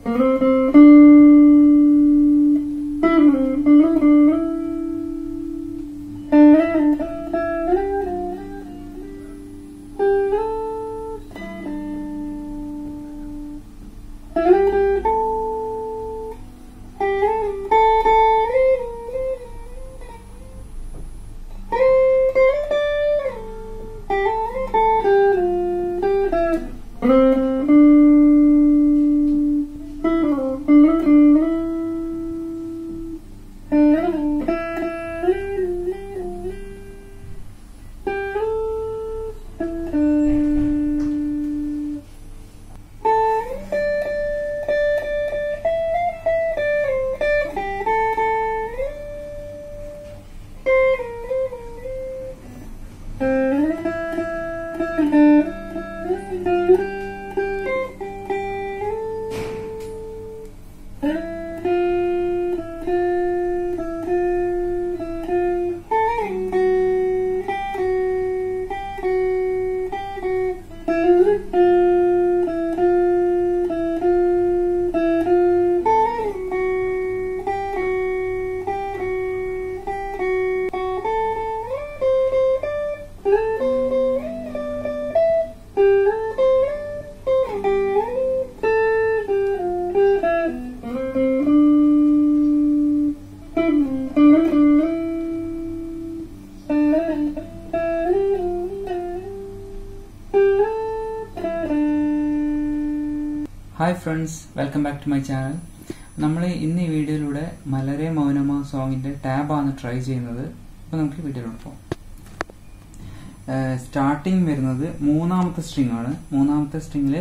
hi friends welcome back to my channel നമ്മൾ ഇന്ന് ഈ വീഡിയോയിലൂടെ മലരെ മൗനമ സോങ്ങിന്റെ ടാബാണ് ട്രൈ ചെയ്യുന്നത് അപ്പോൾ നമുക്ക് വീഡിയോയിലോട്ട് പോകാം സ്റ്റാർട്ടിങ് വരുന്നത് മൂന്നാമത്തെ സ്ട്രിങ് ആണ് മൂന്നാമത്തെ സ്ട്രിങ്ങില്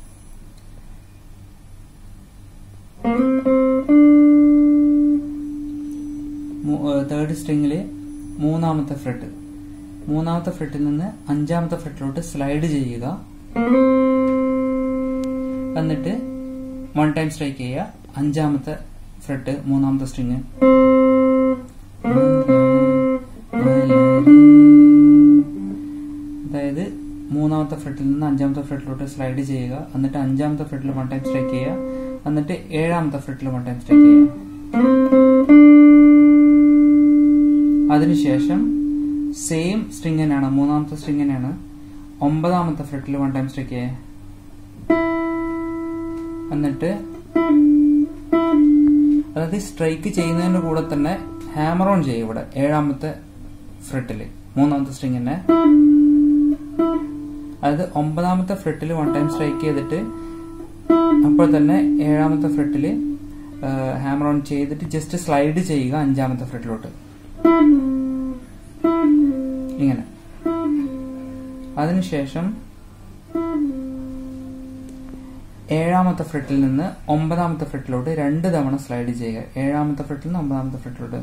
തേർഡ് സ്ട്രിങ്ങില് മൂന്നാമത്തെ ഫ്രെട്ട് മൂന്നാമത്തെ ഫ്രെട്ടിൽ നിന്ന് അഞ്ചാമത്തെ ഫ്രെട്ടിലോട്ട് സ്ലൈഡ് ചെയ്യുക എന്നിട്ട് വൺ ടൈം സ്ട്രൈക്ക് ചെയ്യുക അഞ്ചാമത്തെ ഫ്രെട്ട് മൂന്നാമത്തെ സ്ട്രിങ് അതായത് മൂന്നാമത്തെ ഫ്രെട്ടിൽ നിന്ന് അഞ്ചാമത്തെ ഫ്രെട്ടിലോട്ട് സ്ലൈഡ് ചെയ്യുക എന്നിട്ട് അഞ്ചാമത്തെ ഫ്രെട്ടിൽ വൺ ടൈം സ്ട്രൈക്ക് ചെയ്യുക എന്നിട്ട് ഏഴാമത്തെ ഫ്രെട്ടിൽ വൺ ടൈം സ്ട്രൈക്ക് ചെയ്യുക അതിനുശേഷം സെയിം സ്ട്രിങ് തന്നെയാണ് മൂന്നാമത്തെ സ്ട്രിങ് തന്നെയാണ് ഒമ്പതാമത്തെ ഫ്രെട്ടിൽ വൺ ടൈം സ്ട്രൈക്ക് ചെയ്യുക എന്നിട്ട് അതായത് സ്ട്രൈക്ക് ചെയ്യുന്നതിന്റെ കൂടെ തന്നെ ഹാമർ ഓൺ ചെയ്യും ഇവിടെ ഏഴാമത്തെ ഫ്രെട്ടില് മൂന്നാമത്തെ സ്ട്രിങ് തന്നെ അതായത് ഒമ്പതാമത്തെ ഫ്രെട്ടിൽ വൺ ടൈം സ്ട്രൈക്ക് ചെയ്തിട്ട് അപ്പോൾ തന്നെ ഏഴാമത്തെ ഫ്രെട്ടില് ഹാമർ ഓൺ ചെയ്തിട്ട് ജസ്റ്റ് സ്ലൈഡ് ചെയ്യുക അഞ്ചാമത്തെ ഫ്രെട്ടിലോട്ട് ഇങ്ങനെ അതിനുശേഷം ഏഴാമത്തെ ഫ്രെട്ടിൽ നിന്ന് ഒമ്പതാമത്തെ ഫ്രെട്ടിലോട്ട് രണ്ട് തവണ സ്ലൈഡ് ചെയ്യുക ഏഴാമത്തെ ഫ്രെട്ടിൽ നിന്ന് ഒമ്പതാമത്തെ ഫ്രെട്ടിലോട്ട്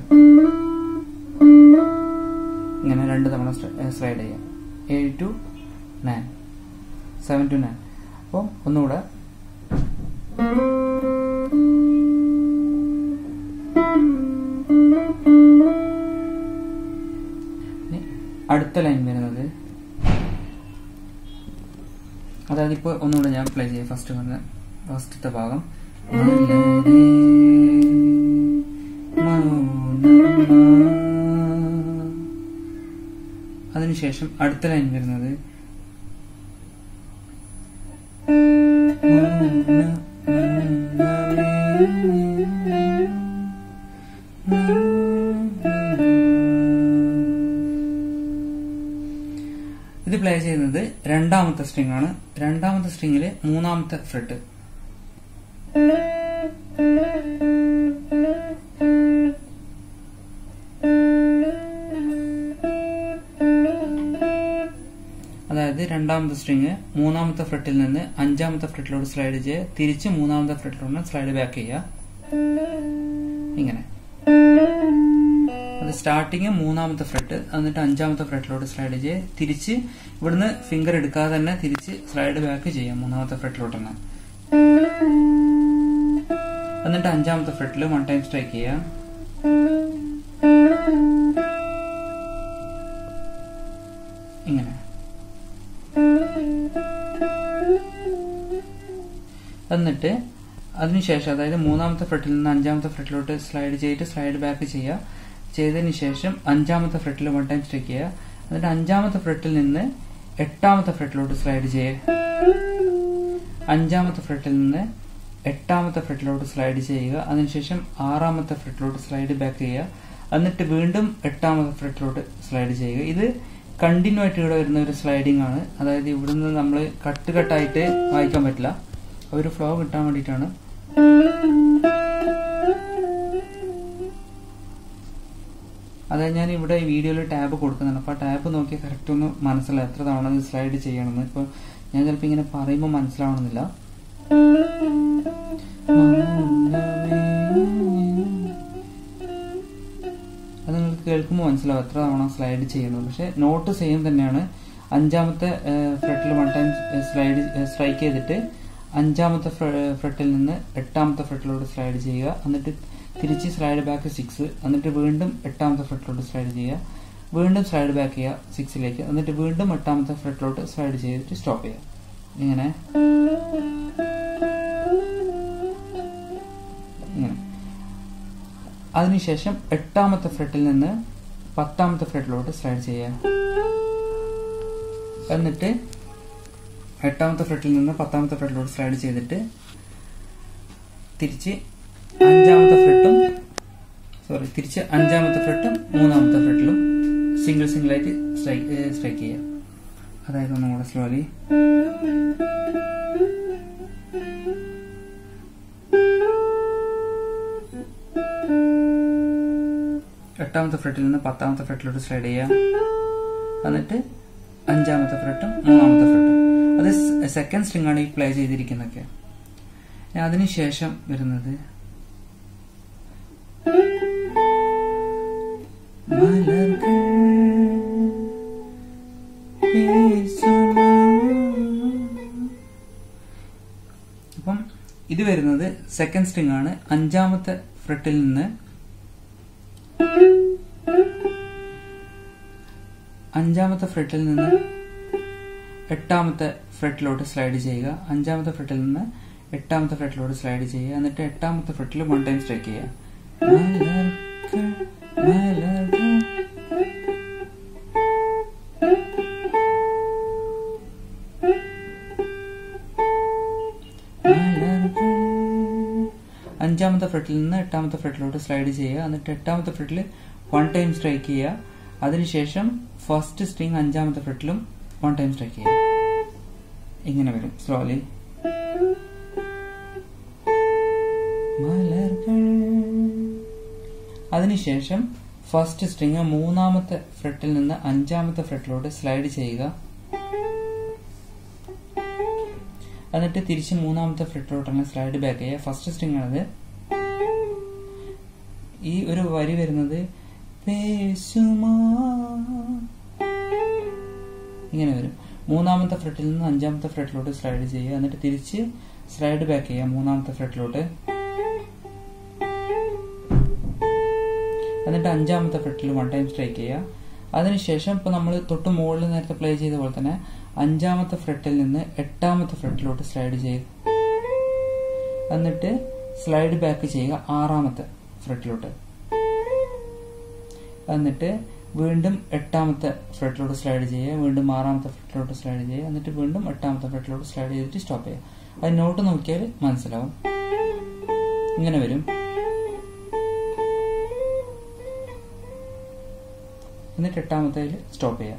ഇങ്ങനെ രണ്ട് തവണ സ്ലൈഡ് ചെയ്യുക ഏഴ് to nine seven to nine അപ്പം ഒന്നുകൂടെ അടുത്ത ലൈൻ വരുന്നത് അതായത് ഇപ്പോൾ ഒന്നുകൂടെ ഞാൻ പ്ലേ ചെയ്യാം ഫസ്റ്റ് വന്ന ഫസ്റ്റത്തെ ഭാഗം അതിനുശേഷം അടുത്ത ലൈൻ വരുന്നത് ഇത് പ്ലേ ചെയ്യുന്നത് രണ്ടാമത്തെ സ്ട്രിംഗ് ആണ് രണ്ടാമത്തെ സ്ട്രിങ്ങില് മൂന്നാമത്തെ ഫ്രെട്ട് അതായത് രണ്ടാമത്തെ സ്ട്രിങ് മൂന്നാമത്തെ ഫ്രെട്ടിൽ നിന്ന് അഞ്ചാമത്തെ ഫ്രെട്ടിലോട്ട് സ്ലൈഡ് ചെയ്യുക തിരിച്ച് മൂന്നാമത്തെ ഫ്രെട്ടിലോട്ട് സ്ലൈഡ് ബാക്ക് ചെയ്യുക ഇങ്ങനെ അത് സ്റ്റാർട്ടിങ് മൂന്നാമത്തെ ഫ്രെട്ട് എന്നിട്ട് അഞ്ചാമത്തെ ഫ്രെട്ടിലോട്ട് സ്ലൈഡ് ചെയ്യുക തിരിച്ച് ഇവിടുന്ന് ഫിംഗർ എടുക്കാതെ തന്നെ തിരിച്ച് സ്ലൈഡ് ബാക്ക് ചെയ്യാം മൂന്നാമത്തെ ഫ്രെട്ടിലോട്ട് തന്നെ എന്നിട്ട് അഞ്ചാമത്തെ ഫ്രെട്ടിൽ വൺ ടൈം സ്ട്രൈക്ക് ചെയ്യുക ഇങ്ങനെ എന്നിട്ട് അതിനുശേഷം അതായത് മൂന്നാമത്തെ ഫ്രെറ്റിൽ നിന്ന് അഞ്ചാമത്തെ ഫ്രെറ്റിലോട്ട് സ്ലൈഡ് ചെയ്തിട്ട് സ്ലൈഡ് ബാക്ക് ചെയ്യുക ചെയ്തതിന് ശേഷം അഞ്ചാമത്തെ ഫ്രെറ്റിൽ വൺ ടൈം സ്ട്രൈക്ക് ചെയ്യുക എന്നിട്ട് അഞ്ചാമത്തെ ഫ്രെറ്റിൽ നിന്ന് എട്ടാമത്തെ ഫ്രെറ്റിലോട്ട് സ്ലൈഡ് ചെയ്യുക അഞ്ചാമത്തെ ഫ്രെറ്റിൽ നിന്ന് എട്ടാമത്തെ ഫ്രെറ്റിലോട്ട് സ്ലൈഡ് ചെയ്യുക അതിനുശേഷം ആറാമത്തെ ഫ്രെറ്റിലോട്ട് സ്ലൈഡ് ബാക്ക് ചെയ്യുക എന്നിട്ട് വീണ്ടും എട്ടാമത്തെ ഫ്രെറ്റിലോട്ട് സ്ലൈഡ് ചെയ്യുക ഇത് കണ്ടിന്യൂ ആയിട്ട് ഇവിടെ വരുന്ന ഒരു സ്ലൈഡിംഗ് ആണ് അതായത് ഇവിടുന്ന് നമ്മൾ കട്ട് കട്ടായിട്ട് വായിക്കാൻ പറ്റില്ല ഒരു ഫ്ലോ കിട്ടാൻ വേണ്ടിയിട്ടാണ് അതായത് ഞാൻ ഇവിടെ ഈ വീഡിയോയിൽ ടാബ് കൊടുക്കുന്നുണ്ട് അപ്പോൾ ആ ടാബ് നോക്കി കറക്റ്റ് ഒന്ന് മനസ്സിലായി എത്ര തവണ ഇത് സ്ലൈഡ് ചെയ്യണമെന്ന് ഇപ്പോൾ ഞാൻ ചിലപ്പോൾ ഇങ്ങനെ പറയുമ്പോൾ മനസ്സിലാവണമെന്നില്ല അത് നിങ്ങൾക്ക് കേൾക്കുമ്പോൾ മനസ്സിലാവും എത്ര തവണ സ്ലൈഡ് ചെയ്യുന്നത് പക്ഷെ നോട്ട് സെയിം തന്നെയാണ് അഞ്ചാമത്തെ ഫ്രെറ്റിൽ വൺ ടൈം സ്ലൈഡ് സ്ട്രൈക്ക് ചെയ്തിട്ട് അഞ്ചാമത്തെ ഫ്രെറ്റിൽ നിന്ന് എട്ടാമത്തെ ഫ്രെറ്റിലോട്ട് സ്ലൈഡ് ചെയ്യുക എന്നിട്ട് തിരിച്ച് സ്ലൈഡ് ബാക്ക് സിക്സ് എന്നിട്ട് വീണ്ടും എട്ടാമത്തെ ഫ്രെറ്റിലോട്ട് സ്ലൈഡ് ചെയ്യുക വീണ്ടും സ്ലൈഡ് ബാക്ക് ചെയ്യുക സിക്സിലേക്ക് എന്നിട്ട് വീണ്ടും എട്ടാമത്തെ ഫ്രെറ്റിലോട്ട് സ്ലൈഡ് ചെയ്തിട്ട് സ്റ്റോപ്പ് ചെയ്യുക ഇങ്ങനെ ഇങ്ങനെ അതിനുശേഷം എട്ടാമത്തെ ഫ്രെറ്റിൽ നിന്ന് പത്താമത്തെ ഫ്രെറ്റിലോട്ട് സ്ലൈഡ് ചെയ്യുക എന്നിട്ട് എട്ടാമത്തെ ഫ്രെറ്റിൽ നിന്ന് പത്താമത്തെ ഫ്രെറ്റിലോട്ട് സ്ലൈഡ് ചെയ്തിട്ട് തിരിച്ച് അഞ്ചാമത്തെ ഫ്രെട്ടും സോറി തിരിച്ച് അഞ്ചാമത്തെ ഫ്രെട്ടും മൂന്നാമത്തെ ഫ്രെട്ടിലും സിംഗിൾ സിംഗിൾ ആയിട്ട് സ്ട്രൈക്ക് സ്ട്രൈക്ക് ചെയ്യുക അതായത് ഒന്നും കൂടെ സ്ലോലി എട്ടാമത്തെ ഫ്രെട്ടിൽ നിന്ന് പത്താമത്തെ ഫ്രെട്ടിലോട്ട് സ്ലൈഡ് ചെയ്യുക എന്നിട്ട് അഞ്ചാമത്തെ ഫ്രെട്ടും മൂന്നാമത്തെ ഫ്രെട്ടും അത് സെക്കൻഡ് സ്ട്രിങ് ആണ് ഈ പ്ലേ ചെയ്തിരിക്കുന്നതൊക്കെ അതിനുശേഷം വരുന്നത് അപ്പം ഇത് വരുന്നത് സെക്കൻഡ് സ്ട്രിങ് ആണ് അഞ്ചാമത്തെ ഫ്രെട്ടിൽ നിന്ന് അഞ്ചാമത്തെ ഫ്രെട്ടിൽ നിന്ന് എട്ടാമത്തെ ഫ്രെറ്റിലോട്ട് സ്ലൈഡ് ചെയ്യുക അഞ്ചാമത്തെ ഫ്രെറ്റിൽ നിന്ന് എട്ടാമത്തെ ഫ്രെറ്റിലോട്ട് സ്ലൈഡ് ചെയ്യുക എന്നിട്ട് എട്ടാമത്തെ ഫ്രെറ്റിൽ വൺ ടൈം സ്ട്രൈക്ക് ചെയ്യുക അഞ്ചാമത്തെ ഫ്രെറ്റിൽ നിന്ന് എട്ടാമത്തെ ഫ്രെറ്റിലോട്ട് സ്ലൈഡ് ചെയ്യുക എന്നിട്ട് എട്ടാമത്തെ ഫ്രെറ്റിൽ വൺ ടൈം സ്ട്രൈക്ക് ചെയ്യുക അതിനുശേഷം ഫസ്റ്റ് സ്ട്രിങ് അഞ്ചാമത്തെ ഫ്രെറ്റിലും വൺ ടൈം സ്ട്രൈക്ക് ചെയ്യുക ഇങ്ങനെ വരും സ്ലോലി അതിനുശേഷം ഫസ്റ്റ് സ്ട്രിങ് മൂന്നാമത്തെ ഫ്രെറ്റിൽ നിന്ന് അഞ്ചാമത്തെ ഫ്രെറ്റിലോട്ട് സ്ലൈഡ് ചെയ്യുക എന്നിട്ട് തിരിച്ച് മൂന്നാമത്തെ ഫ്രെറ്റിലോട്ടാണ് സ്ലൈഡ് ബാക്ക് ചെയ്യുക ഫസ്റ്റ് സ്ട്രിങ് ആണത് ഈ ഒരു വരി വരുന്നത് ഇങ്ങനെ വരും മൂന്നാമത്തെ ഫ്രെറ്റിൽ നിന്ന് അഞ്ചാമത്തെ ഫ്രെറ്റിലോട്ട് സ്ലൈഡ് ചെയ്യുക എന്നിട്ട് തിരിച്ച് സ്ലൈഡ് ബാക്ക് ചെയ്യുക മൂന്നാമത്തെ ഫ്രെറ്റിലോട്ട് എന്നിട്ട് അഞ്ചാമത്തെ ഫ്രെറ്റിൽ വൺ ടൈം സ്ട്രൈക്ക് ചെയ്യുക അതിനുശേഷം ഇപ്പൊ നമ്മൾ തൊട്ട് മുകളിൽ നേരത്തെ പ്ലേ ചെയ്ത പോലെ തന്നെ അഞ്ചാമത്തെ ഫ്രെറ്റിൽ നിന്ന് എട്ടാമത്തെ ഫ്രെറ്റിലോട്ട് സ്ലൈഡ് ചെയ്യുക എന്നിട്ട് സ്ലൈഡ് ബാക്ക് ചെയ്യുക ആറാമത്തെ ഫ്രെറ്റിലോട്ട് എന്നിട്ട് വീണ്ടും എട്ടാമത്തെ ഫ്രെറ്റിലോട്ട് സ്ലൈഡ് ചെയ്യുക വീണ്ടും ആറാമത്തെ ഫ്രെറ്റിലോട്ട് സ്ലൈഡ് ചെയ്യുക എന്നിട്ട് വീണ്ടും എട്ടാമത്തെ ഫ്രെറ്റിലോട്ട് സ്ലൈഡ് ചെയ്തിട്ട് സ്റ്റോപ്പ് ചെയ്യുക അത് നോട്ട് നോക്കിയാൽ മനസ്സിലാവും ഇങ്ങനെ വരും എന്നിട്ട് എട്ടാമത്തേൽ സ്റ്റോപ്പ് ചെയ്യുക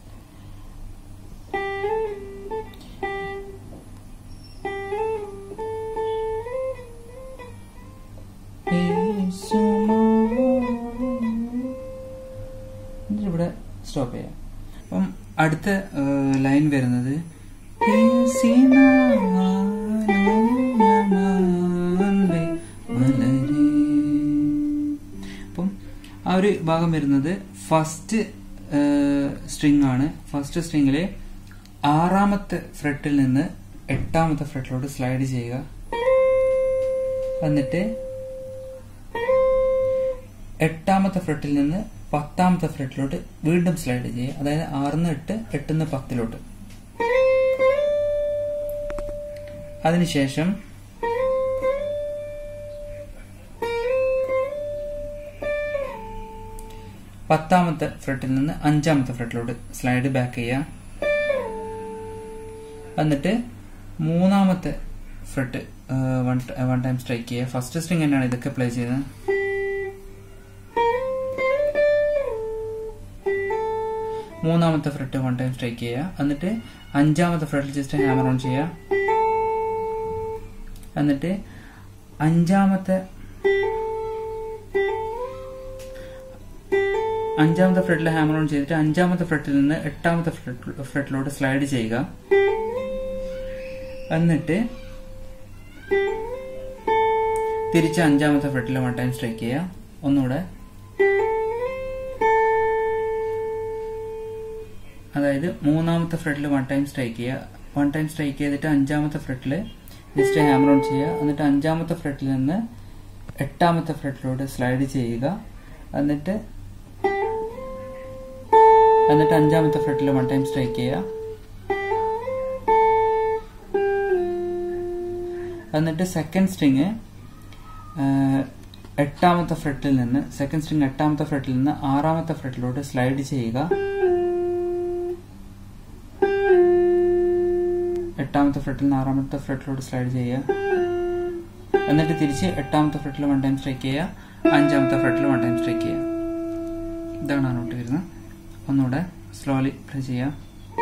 ഇവിടെ സ്റ്റോപ്പ് ചെയ്യാം അപ്പം അടുത്ത ലൈൻ വരുന്നത് അപ്പം ആ ഒരു ഭാഗം വരുന്നത് ഫസ്റ്റ് സ്ട്രിങ് ആണ് ഫസ്റ്റ് സ്ട്രിങ്ങില് ആറാമത്തെ ഫ്രെറ്റിൽ നിന്ന് എട്ടാമത്തെ ഫ്രെറ്റിലോട്ട് സ്ലൈഡ് ചെയ്യുക എന്നിട്ട് എട്ടാമത്തെ ഫ്രെറ്റിൽ നിന്ന് പത്താമത്തെ ഫ്രെറ്റിലോട്ട് വീണ്ടും സ്ലൈഡ് ചെയ്യുക അതായത് ആറിന്ന് എട്ട് എട്ടിന്ന് പത്തിലോട്ട് അതിനുശേഷം പത്താമത്തെ ഫ്രെട്ടിൽ നിന്ന് അഞ്ചാമത്തെ ഫ്രെട്ടിലോട്ട് സ്ലൈഡ് ബാക്ക് ചെയ്യുക എന്നിട്ട് മൂന്നാമത്തെ fret one one time strike ചെയ്യുക ഫസ്റ്റ് സ്ട്രിങ് തന്നെയാണ് ഇതൊക്കെ പ്ലേ ചെയ്യുന്നത് മൂന്നാമത്തെ ഫ്രെട്ട് വൺ ടൈം സ്ട്രൈക്ക് ചെയ്യുക എന്നിട്ട് അഞ്ചാമത്തെ ഫ്രെട്ടിൽ ജസ്റ്റ് ഹാമർ ഓൺ ചെയ്യുക എന്നിട്ട് അഞ്ചാമത്തെ അഞ്ചാമത്തെ ഫ്രെട്ടിൽ ഹാമർ ഓൺ ചെയ്തിട്ട് അഞ്ചാമത്തെ ഫ്രെട്ടിൽ നിന്ന് എട്ടാമത്തെ ഫ്രെട്ടിലോട്ട് സ്ലൈഡ് ചെയ്യുക എന്നിട്ട് തിരിച്ച് അഞ്ചാമത്തെ ഫ്രെട്ടിൽ വൺ ടൈം സ്ട്രൈക്ക് ചെയ്യുക ഒന്നുകൂടെ അതായത് മൂന്നാമത്തെ ഫ്രെട്ടിൽ വൺ ടൈം സ്ട്രൈക്ക് ചെയ്യുക വൺ ടൈം സ്ട്രൈക്ക് ചെയ്തിട്ട് അഞ്ചാമത്തെ ഫ്രെട്ടിൽ ജസ്റ്റ് ഹാമർ ഓൺ ചെയ്യുക എന്നിട്ട് അഞ്ചാമത്തെ ഫ്രെട്ടിൽ നിന്ന് എട്ടാമത്തെ ഫ്രെട്ടിലോട്ട് സ്ലൈഡ് ചെയ്യുക എന്നിട്ട് എന്നിട്ട് അഞ്ചാമത്തെ ഫ്രെട്ടിൽ വൺ ടൈം സ്ട്രൈക്ക് ചെയ്യുക എന്നിട്ട് സെക്കൻഡ് സ്ട്രിങ് എട്ടാമത്തെ ഫ്രെട്ടിൽ നിന്ന് സെക്കൻഡ് സ്ട്രിങ് എട്ടാമത്തെ ഫ്രെട്ടിൽ നിന്ന് ആറാമത്തെ ഫ്രെട്ടിലോട്ട് സ്ലൈഡ് ചെയ്യുക എട്ടാമത്തെ ഫ്രെട്ടിൽ നിന്ന് ആറാമത്തെ ഫ്രെട്ടിലോട്ട് സ്ലൈഡ് ചെയ്യുക എന്നിട്ട് തിരിച്ച് എട്ടാമത്തെ ഫ്രെട്ടിൽ വൺ ടൈം സ്ട്രൈക്ക് ചെയ്യുക അഞ്ചാമത്തെ ഫ്രെട്ടിൽ വൺ ടൈം സ്ട്രൈക്ക് ചെയ്യുക ഇതാണ് ആ നോട്ട് വരുന്നത് ഒന്നുകൂടെ സ്ലോലി പ്ലേ ചെയ്യാം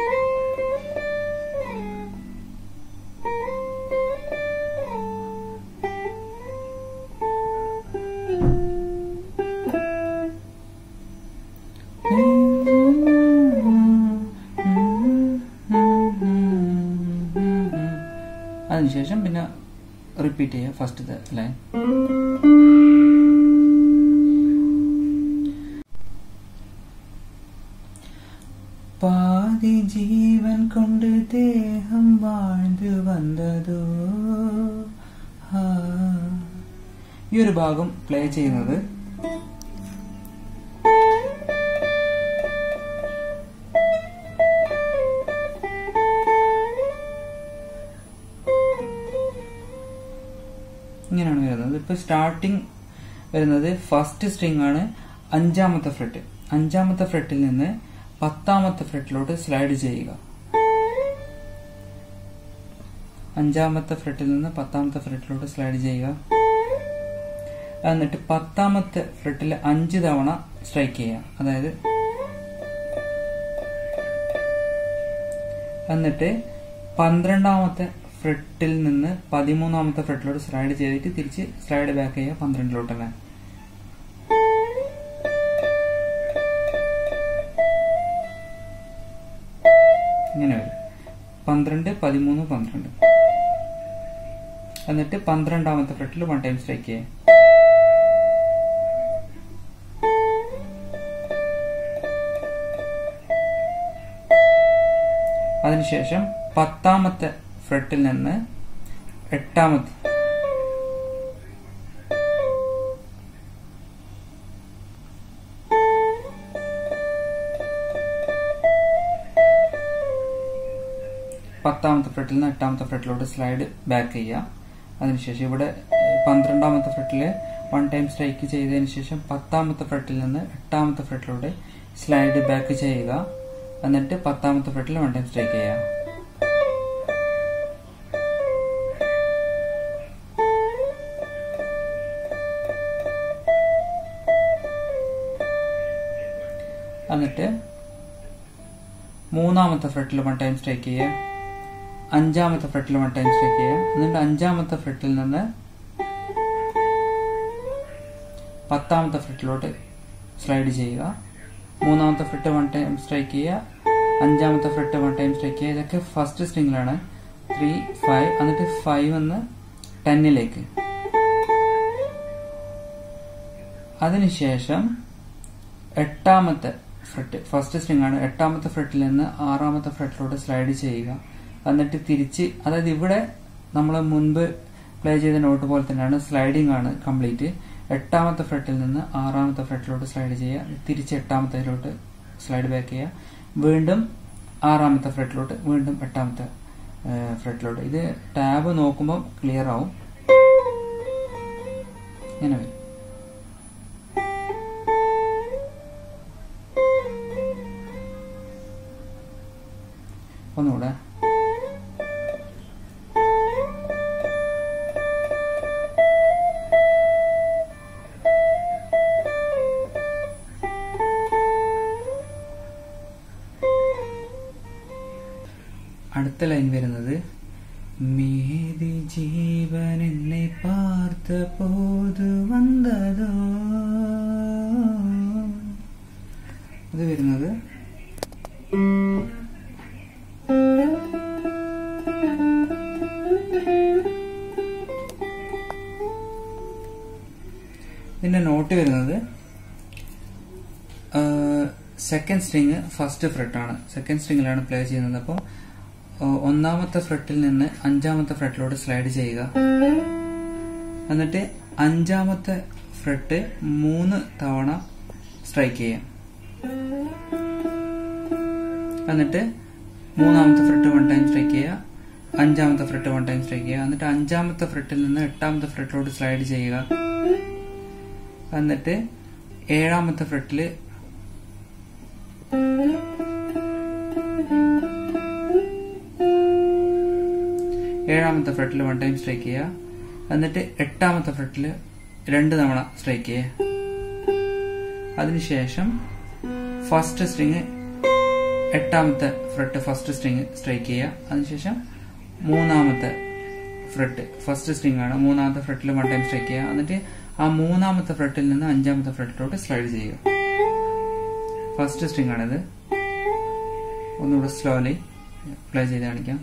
അതിനുശേഷം പിന്നെ റിപ്പീറ്റ് ചെയ്യുക ഫസ്റ്റ് ലൈൻ പാതി ജീവൻ കൊണ്ട് ദേഹം വാഴ്ന്നു വന്നതോ ഈ ഒരു ഭാഗം പ്ലേ ചെയ്യുന്നത് ഇങ്ങനെയാണ് വരുന്നത് ഇപ്പൊ സ്റ്റാർട്ടിങ് വരുന്നത് ഫസ്റ്റ് സ്ട്രിങ് ആണ് അഞ്ചാമത്തെ ഫ്രെട്ട് അഞ്ചാമത്തെ ഫ്രെട്ടിൽ നിന്ന് പത്താമത്തെ ഫ്രെട്ടിലോട്ട് സ്ലൈഡ് ചെയ്യുക അഞ്ചാമത്തെ ഫ്രെട്ടിൽ നിന്ന് പത്താമത്തെ ഫ്രെട്ടിലോട്ട് സ്ലൈഡ് ചെയ്യുക എന്നിട്ട് പത്താമത്തെ ഫ്രെട്ടിൽ അഞ്ച് തവണ സ്ട്രൈക്ക് ചെയ്യുക അതായത് എന്നിട്ട് പന്ത്രണ്ടാമത്തെ ഫ്രെട്ടിൽ നിന്ന് പതിമൂന്നാമത്തെ ഫ്രെട്ടിലോട്ട് സ്ലൈഡ് ചെയ്തിട്ട് തിരിച്ച് സ്ലൈഡ് ബാക്ക് ചെയ്യുക പന്ത്രണ്ടിലോട്ട് തന്നെ ഇങ്ങനെ വരും പന്ത്രണ്ട് പതിമൂന്ന് പന്ത്രണ്ട് എന്നിട്ട് പന്ത്രണ്ടാമത്തെ ഫ്രെട്ടിൽ വൺ ടൈം സ്ട്രൈക്ക് ചെയ്യുക അതിനുശേഷം പത്താമത്തെ ഫ്രെട്ടിൽ നിന്ന് എട്ടാമത്തെ പത്താമത്തെ ഫ്രെട്ടിൽ നിന്ന് എട്ടാമത്തെ ഫ്രെട്ടിലോട്ട് സ്ലൈഡ് ബാക്ക് ചെയ്യുക അതിനുശേഷം ഇവിടെ പന്ത്രണ്ടാമത്തെ ഫ്രെട്ടിൽ വൺ ടൈം സ്ട്രൈക്ക് ചെയ്തതിന് ശേഷം പത്താമത്തെ ഫ്രെട്ടിൽ നിന്ന് എട്ടാമത്തെ ഫ്രെട്ടിലോട്ട് സ്ലൈഡ് ബാക്ക് ചെയ്യുക എന്നിട്ട് പത്താമത്തെ ഫ്രെട്ടിൽ വൺ ടൈം സ്ട്രൈക്ക് ചെയ്യുക എന്നിട്ട് മൂന്നാമത്തെ ഫ്രെട്ടിൽ വൺ ടൈം സ്ട്രൈക്ക് ചെയ്യുക അഞ്ചാമത്തെ ഫ്രെട്ടിൽ വൺ ടൈം സ്ട്രൈക്ക് ചെയ്യുക എന്നിട്ട് അഞ്ചാമത്തെ ഫ്രെട്ടിൽ നിന്ന് പത്താമത്തെ ഫ്രെട്ടിലോട്ട് സ്ലൈഡ് ചെയ്യുക മൂന്നാമത്തെ ഫ്രെട്ട് വൺ ടൈം സ്ട്രൈക്ക് ചെയ്യുക അഞ്ചാമത്തെ ഫ്രെട്ട് വൺ ടൈം സ്ട്രൈക്ക് ചെയ്യുക ഇതൊക്കെ ഫസ്റ്റ് സ്ട്രിങ്ങിലാണ് ത്രീ ഫൈവ് എന്നിട്ട് ഫൈവ് എന്ന് ടെന്നിലേക്ക് അതിനുശേഷം എട്ടാമത്തെ ഫ്രെട്ട് ഫസ്റ്റ് സ്ട്രിങ് ആണ് എട്ടാമത്തെ ഫ്രെട്ടിൽ നിന്ന് ആറാമത്തെ ഫ്രെട്ടിലോട്ട് സ്ലൈഡ് ചെയ്യുക എന്നിട്ട് തിരിച്ച് അതായത് ഇവിടെ നമ്മൾ മുൻപ് പ്ലേ ചെയ്ത നോട്ട് പോലെ തന്നെയാണ് സ്ലൈഡിംഗ് ആണ് കംപ്ലീറ്റ് എട്ടാമത്തെ ഫ്രെട്ടിൽ നിന്ന് ആറാമത്തെ ഫ്രെട്ടിലോട്ട് സ്ലൈഡ് ചെയ്യുക തിരിച്ച് എട്ടാമത്തേലോട്ട് സ്ലൈഡ് ബാക്ക് ചെയ്യുക വീണ്ടും ആറാമത്തെ ഫ്രെട്ടിലോട്ട് വീണ്ടും എട്ടാമത്തെ ഫ്രെട്ടിലോട്ട് ഇത് ടാബ് നോക്കുമ്പോൾ ക്ലിയർ ആവും ഇങ്ങനെ വരും ഒന്നുകൂടെ അടുത്ത ലൈൻ വരുന്നത് മേതി ജീവൻ എന്നെ പാർത്ത പോതു വന്നതോ അത് വരുന്നത് ഇതിന്റെ നോട്ട് വരുന്നത് സെക്കൻഡ് സ്ട്രിങ് ഫസ്റ്റ് ഫ്രെട്ട് ആണ് സെക്കൻഡ് സ്ട്രിങ്ങിലാണ് പ്ലേ ചെയ്യുന്നത് അപ്പോൾ ഒന്നാമത്തെ ഫ്രെട്ടിൽ നിന്ന് അഞ്ചാമത്തെ ഫ്രെട്ടിലോട്ട് സ്ലൈഡ് ചെയ്യുക എന്നിട്ട് അഞ്ചാമത്തെ ഫ്രെട്ട് മൂന്ന് തവണ സ്ട്രൈക്ക് ചെയ്യാം എന്നിട്ട് മൂന്നാമത്തെ ഫ്രെട്ട് വൺ ടൈം സ്ട്രൈക്ക് ചെയ്യുക അഞ്ചാമത്തെ ഫ്രെട്ട് വൺ ടൈം സ്ട്രൈക്ക് ചെയ്യുക എന്നിട്ട് അഞ്ചാമത്തെ ഫ്രെട്ടിൽ നിന്ന് എട്ടാമത്തെ ഫ്രെട്ടിലോട്ട് സ്ലൈഡ് ചെയ്യുക എന്നിട്ട് ഏഴാമത്തെ ഫ്രെട്ടിൽ ഏഴാമത്തെ ഫ്രെട്ടിൽ വൺ ടൈം സ്ട്രൈക്ക് ചെയ്യുക എന്നിട്ട് എട്ടാമത്തെ ഫ്രെട്ടിൽ രണ്ട് തവണ സ്ട്രൈക്ക് ചെയ്യുക അതിനുശേഷം ഫസ്റ്റ് സ്ട്രിങ് എട്ടാമത്തെ ഫ്രെട്ട് ഫസ്റ്റ് സ്ട്രിങ് സ്ട്രൈക്ക് ചെയ്യുക അതിനുശേഷം മൂന്നാമത്തെ ഫ്രെട്ട് ഫസ്റ്റ് സ്ട്രിങ് ആണ് മൂന്നാമത്തെ ഫ്രെട്ടിൽ വൺ ടൈം സ്ട്രൈക്ക് ചെയ്യുക എന്നിട്ട് ആ മൂന്നാമത്തെ ഫ്രെട്ടിൽ നിന്ന് അഞ്ചാമത്തെ ഫ്രെട്ടിലോട്ട് സ്ലൈഡ് ചെയ്യുക ഫസ്റ്റ് സ്ട്രിങ് ആണിത് ഒന്നുകൂടെ സ്ലോലി പ്ലേ ചെയ്ത് കാണിക്കാം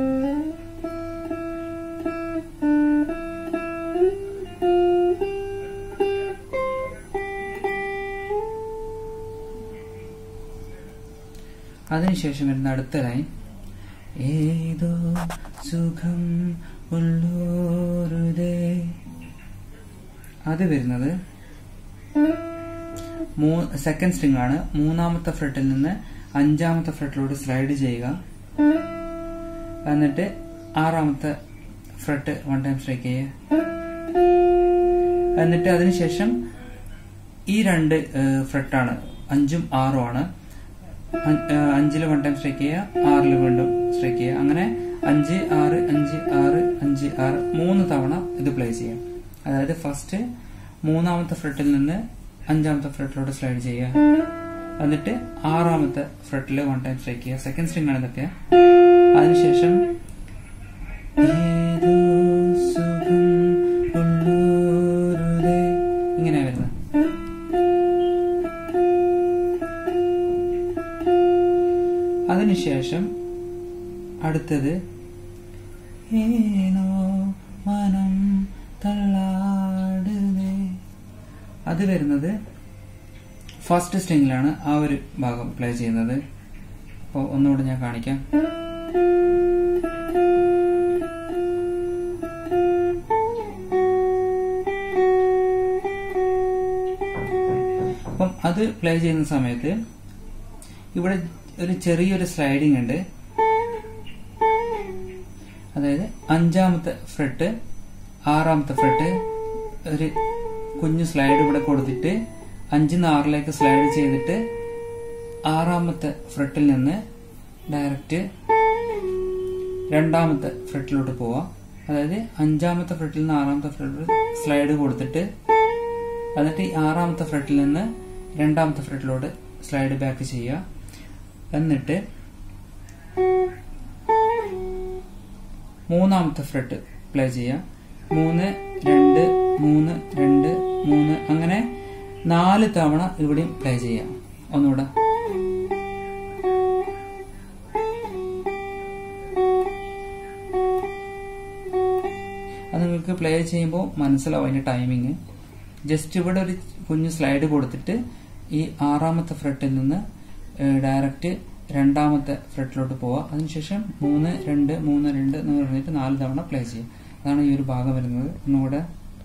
അതിനുശേഷം വരുന്ന അടുത്ത ലൈൻ ഏതോ സുഖം ഉള്ളോരുതേ അത് വരുന്നത് സെക്കൻഡ് സ്ട്രിങ് ആണ് മൂന്നാമത്തെ ഫ്രെട്ടിൽ നിന്ന് അഞ്ചാമത്തെ ഫ്രെട്ടിലോട്ട് സ്ലൈഡ് ചെയ്യുക എന്നിട്ട് ആറാമത്തെ ഫ്രെട്ട് വൺ ടൈം സ്ട്രൈക്ക് ചെയ്യുക എന്നിട്ട് അതിനുശേഷം ഈ രണ്ട് ഫ്രെട്ടാണ് അഞ്ചും ആറും ആണ് അഞ്ചിൽ വൺ ടൈം സ്ട്രൈക്ക് ചെയ്യുക ആറിൽ വീണ്ടും സ്ട്രൈക്ക് ചെയ്യുക അങ്ങനെ അഞ്ച് ആറ് അഞ്ച് ആറ് അഞ്ച് ആറ് മൂന്ന് തവണ ഇത് പ്ലേ ചെയ്യാം അതായത് ഫസ്റ്റ് മൂന്നാമത്തെ ഫ്രെട്ടിൽ നിന്ന് അഞ്ചാമത്തെ ഫ്രെട്ടിലോട്ട് സ്ലൈഡ് ചെയ്യുക എന്നിട്ട് ആറാമത്തെ ഫ്രെട്ടിൽ വൺ ടൈം സ്ട്രൈക്ക് ചെയ്യുക സെക്കൻഡ് സ്ട്രിങ് ആണ് ഇതൊക്കെ അതിനുശേഷം ഏതോ സുഖം ഉള്ളോരുതേ ഇങ്ങനെ വരുന്നത് അതിനുശേഷം അടുത്തത് ഏനോ മനം തള്ളാടുന്നേ അത് വരുന്നത് ഫസ്റ്റ് സ്ട്രിങ്ങിലാണ് ആ ഒരു ഭാഗം പ്ലേ ചെയ്യുന്നത് അപ്പോൾ ഒന്നുകൂടെ ഞാൻ കാണിക്കാം അപ്പം അത് പ്ലേ ചെയ്യുന്ന സമയത്ത് ഇവിടെ ഒരു ചെറിയൊരു സ്ലൈഡിംഗ് ഉണ്ട് അതായത് അഞ്ചാമത്തെ ഫ്രെട്ട് ആറാമത്തെ ഫ്രെട്ട് ഒരു കുഞ്ഞു സ്ലൈഡ് ഇവിടെ കൊടുത്തിട്ട് അഞ്ചിന്ന് ആറിലേക്ക് സ്ലൈഡ് ചെയ്തിട്ട് ആറാമത്തെ ഫ്രെട്ടിൽ നിന്ന് ഡയറക്റ്റ് രണ്ടാമത്തെ ഫ്രെട്ടിലോട്ട് പോവാം അതായത് അഞ്ചാമത്തെ ഫ്രെട്ടിൽ നിന്ന് ആറാമത്തെ ഫ്രെട്ടിൽ സ്ലൈഡ് കൊടുത്തിട്ട് എന്നിട്ട് ഈ ആറാമത്തെ ഫ്രെട്ടിൽ നിന്ന് രണ്ടാമത്തെ ഫ്രെട്ടിലോട്ട് സ്ലൈഡ് ബാക്ക് ചെയ്യുക എന്നിട്ട് മൂന്നാമത്തെ ഫ്രെട്ട് പ്ലേ ചെയ്യാം മൂന്ന് രണ്ട് മൂന്ന് രണ്ട് മൂന്ന് അങ്ങനെ നാല് തവണ ഇവിടെയും പ്ലേ ചെയ്യാം ഒന്നുകൂടെ അത് നിങ്ങൾക്ക് പ്ലേ ചെയ്യുമ്പോൾ മനസ്സിലാവും അതിന്റെ ടൈമിങ് ജസ്റ്റ് ഇവിടെ ഒരു കുഞ്ഞു സ്ലൈഡ് കൊടുത്തിട്ട് ഈ ആറാമത്തെ ഫ്രെട്ടിൽ നിന്ന് ഡയറക്റ്റ് രണ്ടാമത്തെ ഫ്രെട്ടിലോട്ട് പോവുക അതിനുശേഷം മൂന്ന് രണ്ട് മൂന്ന് രണ്ട് എന്ന് പറഞ്ഞിട്ട് നാല് തവണ പ്ലേ ചെയ്യും അതാണ് ഈ ഒരു ഭാഗം വരുന്നത് ഒന്നുകൂടെ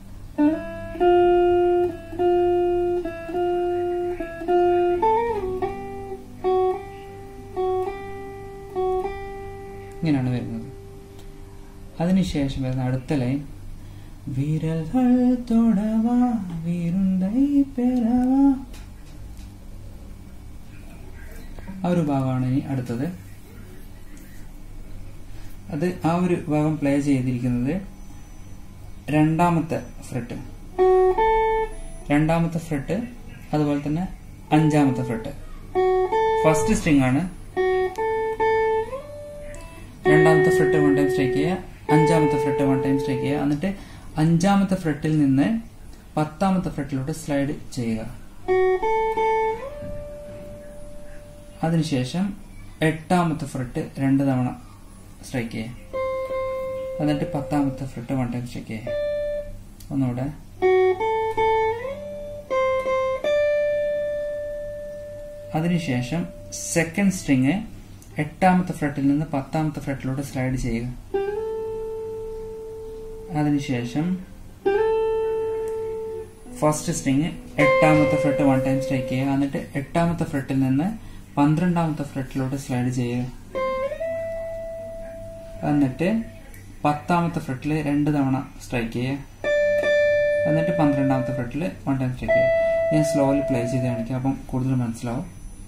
ഇങ്ങനെയാണ് വരുന്നത് അതിനുശേഷം വരുന്ന അടുത്ത ലൈൻ വിരൽകൾ തൊടവാ വീരുണ്ടൈ പെറവാ ആ ഒരു ഭാഗമാണ് ഇനി അടുത്തത് അത് ആ ഒരു ഭാഗം പ്ലേ ചെയ്തിരിക്കുന്നത് രണ്ടാമത്തെ ഫ്രെട്ട് രണ്ടാമത്തെ ഫ്രെട്ട് അതുപോലെ തന്നെ അഞ്ചാമത്തെ ഫ്രെട്ട് ഫസ്റ്റ് സ്ട്രിങ് ആണ് രണ്ടാമത്തെ ഫ്രെട്ട് വൺ ടൈം സ്ട്രൈക്ക് ചെയ്യുക അഞ്ചാമത്തെ ഫ്രെട്ട് വൺ ടൈം സ്ട്രൈക്ക് ചെയ്യുക എന്നിട്ട് അഞ്ചാമത്തെ ഫ്രെട്ടിൽ നിന്ന് പത്താമത്തെ ഫ്രെട്ടിലോട്ട് സ്ലൈഡ് ചെയ്യുക അതിനുശേഷം എട്ടാമത്തെ ഫ്രെട്ട് രണ്ട് തവണ സ്ട്രൈക്ക് ചെയ്യുക എന്നിട്ട് പത്താമത്തെ ഫ്രെട്ട് വൺ ടൈം സ്ട്രൈക്ക് ചെയ്യുക ഒന്നുകൂടെ അതിനുശേഷം സെക്കൻഡ് സ്ട്രിങ് എട്ടാമത്തെ ഫ്രെട്ടിൽ നിന്ന് പത്താമത്തെ ഫ്രെട്ടിലോട്ട് സ്ലൈഡ് ചെയ്യുക അതിനുശേഷം ഫസ്റ്റ് സ്ട്രിങ് എട്ടാമത്തെ ഫ്രെട്ട് വൺ ടൈം സ്ട്രൈക്ക് ചെയ്യുക എന്നിട്ട് എട്ടാമത്തെ ഫ്രെട്ടിൽ നിന്ന് പന്ത്രണ്ടാമത്തെ ഫ്രെട്ടിലോട്ട് സ്ലൈഡ് ചെയ്യുക എന്നിട്ട് പത്താമത്തെ ഫ്രെട്ടിൽ രണ്ട് തവണ സ്ട്രൈക്ക് ചെയ്യുക എന്നിട്ട് പന്ത്രണ്ടാമത്തെ ഫ്രെട്ടിൽ വൺ ടൈം സ്ട്രൈക്ക് ചെയ്യുക ഞാൻ സ്ലോലി പ്ലേ ചെയ്ത് കാണിക്കാം അപ്പം കൂടുതൽ മനസ്സിലാവും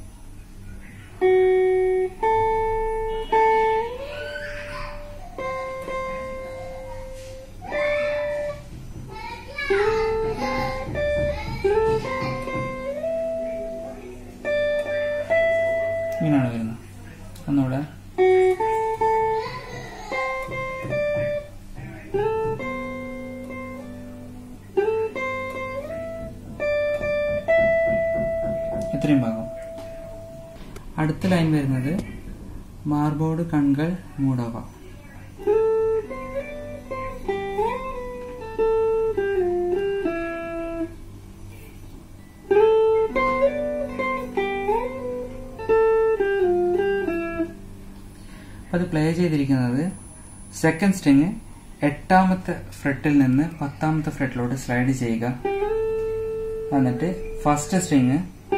ഇങ്ങനെയാണ് വരുന്നത് ഒന്നുകൂടെ ഇത്രയും ഭാഗം അടുത്ത ലൈൻ വരുന്നത് മാർബോർഡ് കൺകൾ മൂടവ അത് പ്ലേ ചെയ്തിരിക്കുന്നത് സെക്കൻഡ് സ്ട്രിങ് എട്ടാമത്തെ ഫ്രെട്ടിൽ നിന്ന് പത്താമത്തെ ഫ്രെട്ടിലോട്ട് സ്ലൈഡ് ചെയ്യുക എന്നിട്ട് ഫസ്റ്റ് സ്ട്രിങ്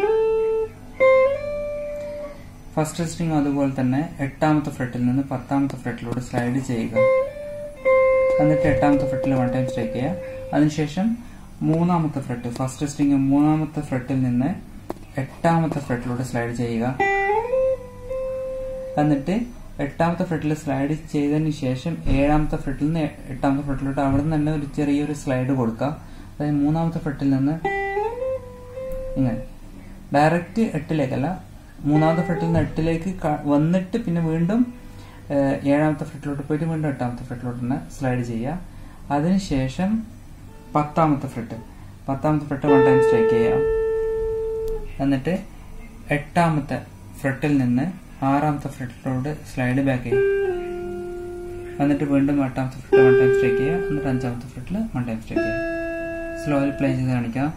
ഫസ്റ്റ് സ്ട്രിങ് അതുപോലെ തന്നെ എട്ടാമത്തെ ഫ്രെട്ടിൽ നിന്ന് പത്താമത്തെ ഫ്രെട്ടിലോട്ട് സ്ലൈഡ് ചെയ്യുക എന്നിട്ട് എട്ടാമത്തെ ഫ്രെട്ടിൽ വൺ ടൈം സ്ട്രൈക്ക് ചെയ്യുക അതിനുശേഷം മൂന്നാമത്തെ ഫ്രെട്ട് ഫസ്റ്റ് സ്ട്രിങ് മൂന്നാമത്തെ ഫ്രെട്ടിൽ നിന്ന് എട്ടാമത്തെ ഫ്രെട്ടിലോട്ട് സ്ലൈഡ് ചെയ്യുക എന്നിട്ട് എട്ടാമത്തെ ഫ്രെട്ടിൽ സ്ലൈഡ് ചെയ്തതിന് ശേഷം ഏഴാമത്തെ ഫ്രെട്ടിൽ നിന്ന് എട്ടാമത്തെ ഫ്രെട്ടിലോട്ട് അവിടെ നിന്ന് തന്നെ ഒരു ചെറിയൊരു സ്ലൈഡ് കൊടുക്കുക അതായത് മൂന്നാമത്തെ ഫ്രെട്ടിൽ നിന്ന് ഇങ്ങനെ ഡയറക്റ്റ് എട്ടിലേക്കല്ല മൂന്നാമത്തെ ഫ്രെട്ടിൽ നിന്ന് എട്ടിലേക്ക് വന്നിട്ട് പിന്നെ വീണ്ടും ഏഴാമത്തെ ഫ്രെട്ടിലോട്ട് പോയിട്ട് വീണ്ടും എട്ടാമത്തെ ഫ്രെട്ടിലോട്ട് തന്നെ സ്ലൈഡ് ചെയ്യുക അതിനുശേഷം പത്താമത്തെ ഫ്രെട്ട് പത്താമത്തെ ഫ്രെട്ട് വൺ ടൈം സ്ട്രൈക്ക് ചെയ്യുക എന്നിട്ട് എട്ടാമത്തെ ഫ്രെട്ടിൽ നിന്ന് ആറാമത്തെ ഫ്രെട്ടിലോട്ട് സ്ലൈഡ് ബാക്ക് ചെയ്യുക എന്നിട്ട് വീണ്ടും എട്ടാമത്തെ ഫ്രെട്ട് വൺ ടൈം സ്ട്രൈക്ക് ചെയ്യുക എന്നിട്ട് അഞ്ചാമത്തെ ഫ്രെട്ടിൽ വൺ ടൈം സ്ട്രൈക്ക് ചെയ്യുക സ്ലോലി പ്ലേ ചെയ്ത് കാണിക്കാം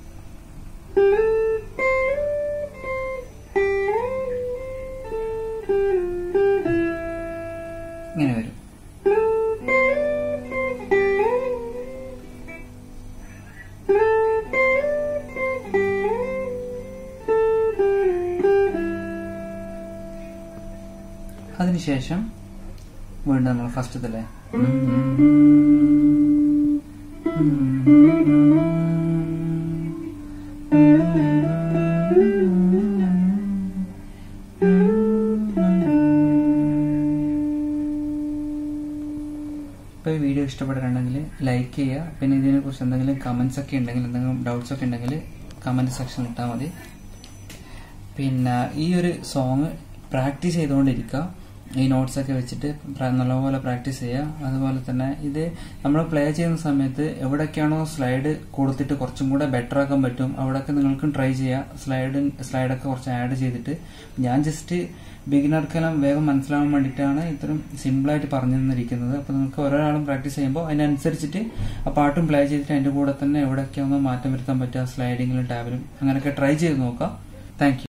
ഇങ്ങനെ വരും അതിനുശേഷം വീണ്ടും നമ്മൾ ഫസ്റ്റത്തില്ലേ ഇപ്പോൾ ഈ വീഡിയോ ഇഷ്ടപ്പെട്ടിട്ടുണ്ടെങ്കിൽ ലൈക്ക് ചെയ്യുക പിന്നെ ഇതിനെക്കുറിച്ച് എന്തെങ്കിലും കമൻസ് ഒക്കെ ഉണ്ടെങ്കിൽ എന്തെങ്കിലും ഡൗട്ട്സ് ഒക്കെ ഉണ്ടെങ്കിൽ കമൻറ്റ് സെക്ഷനിൽ ഇട്ടാൽ മതി പിന്നെ ഈ ഒരു സോങ് പ്രാക്ടീസ് ചെയ്തുകൊണ്ടിരിക്കുക ഈ നോട്ട്സ് ഒക്കെ വെച്ചിട്ട് നല്ലപോലെ പ്രാക്ടീസ് ചെയ്യുക അതുപോലെ തന്നെ ഇത് നമ്മൾ പ്ലേ ചെയ്യുന്ന സമയത്ത് എവിടെയൊക്കെയാണോ സ്ലൈഡ് കൊടുത്തിട്ട് കുറച്ചും കൂടെ ബെറ്റർ ആക്കാൻ പറ്റും അവിടെയൊക്കെ നിങ്ങൾക്കും ട്രൈ ചെയ്യാം സ്ലൈഡ് സ്ലൈഡൊക്കെ കുറച്ച് ആഡ് ചെയ്തിട്ട് ഞാൻ ജസ്റ്റ് ബിഗിനർക്കെല്ലാം വേഗം മനസ്സിലാവാൻ വേണ്ടിയിട്ടാണ് ഇത്രയും സിമ്പിളായിട്ട് പറഞ്ഞു തന്നിരിക്കുന്നത് അപ്പോൾ നിങ്ങൾക്ക് ഒരാളും പ്രാക്ടീസ് ചെയ്യുമ്പോൾ അതിനനുസരിച്ചിട്ട് ആ പാട്ടും പ്ലേ ചെയ്തിട്ട് അതിൻ്റെ കൂടെ തന്നെ എവിടെയൊക്കെയാണോ മാറ്റം വരുത്താൻ പറ്റുക സ്ലൈഡിങ്ങിലും ടാബിലും അങ്ങനെയൊക്കെ ട്രൈ ചെയ്ത് നോക്കാം താങ്ക്